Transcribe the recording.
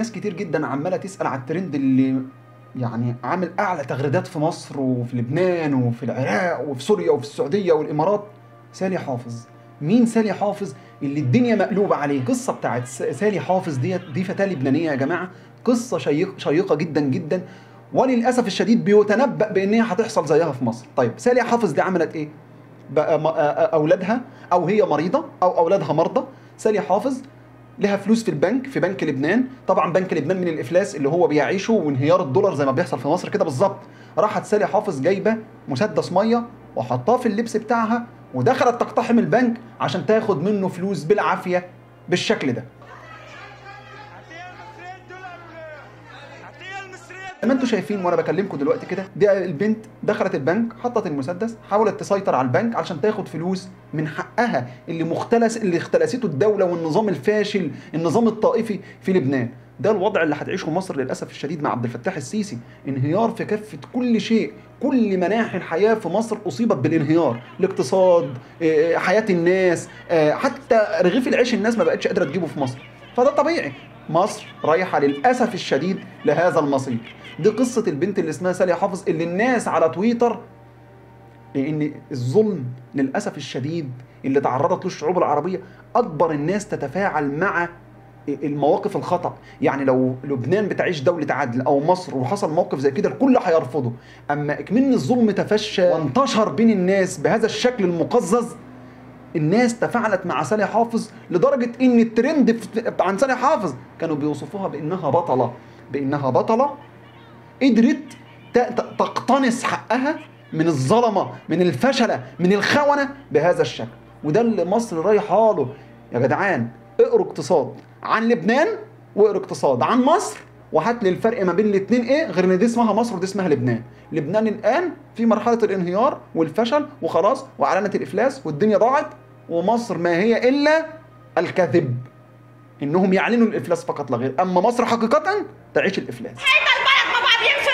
ناس كتير جدا عماله تسال على الترند اللي يعني عامل اعلى تغريدات في مصر وفي لبنان وفي العراق وفي سوريا وفي السعوديه والامارات سالي حافظ مين سالي حافظ اللي الدنيا مقلوبه عليه قصه بتاعت س- سالي حافظ ديت دي فتاه لبنانيه يا جماعه قصه شيق شيقه جدا جدا وللاسف الشديد بيتنبأ بان هي هتحصل زيها في مصر طيب سالي حافظ دي عملت ايه بقى م- آ- آ- اولادها او هي مريضه او اولادها مرضى سالي حافظ لها فلوس في البنك في بنك لبنان طبعا بنك لبنان من الافلاس اللي هو بيعيشه وانهيار الدولار زي ما بيحصل في مصر كده بالظبط راحت سالي حافظ جايبه مسدس ميه وحطاه في اللبس بتاعها ودخلت تقتحم البنك عشان تاخد منه فلوس بالعافيه بالشكل ده اعطيها المصريين دولار اعطيها المصريين زي ما انتم شايفين وانا بكلمكم دلوقتي كده دي البنت دخلت البنك حطت المسدس حاولت تسيطر على البنك علشان تاخد فلوس من حقها اللي مختلس اللي اختلسته الدوله والنظام الفاشل النظام الطائفي في لبنان ده الوضع اللي هتعيشه مصر للاسف الشديد مع عبد الفتاح السيسي انهيار في كافه كل شيء كل مناحي الحياه في مصر اصيبت بالانهيار الاقتصاد آه، حياه الناس آه، حتى رغيف العيش الناس ما بقتش قادره تجيبه في مصر فده طبيعي مصر رايحه للاسف الشديد لهذا المصير دي قصه البنت اللي اسمها سالية حافظ اللي الناس على تويتر لان الظلم للاسف الشديد اللي تعرضت له الشعوب العربيه اكبر الناس تتفاعل مع المواقف الخطا يعني لو لبنان بتعيش دوله عدل او مصر وحصل موقف زي كده الكل هيرفضه اما اكمن الظلم تفشى وانتشر بين الناس بهذا الشكل المقزز الناس تفاعلت مع سالي حافظ لدرجه ان الترند في- عن سالي حافظ كانوا بيوصفوها بانها بطله بانها بطله قدرت ت- ت- تقتنص حقها من الظلمه من الفشله من الخونه بهذا الشكل وده اللي مصر رايحه له يا جدعان اقروا اقتصاد عن لبنان واقروا اقتصاد عن مصر وهات لي الفرق ما بين الاثنين ايه غير ان دي اسمها مصر ودي اسمها لبنان لبنان الان في مرحله الانهيار والفشل وخلاص واعلنت الافلاس والدنيا ضاعت ومصر ما هي الا الكذب انهم يعلنوا الافلاس فقط لا غير اما مصر حقيقه تعيش الافلاس حيط البلد ما بقى بيمشي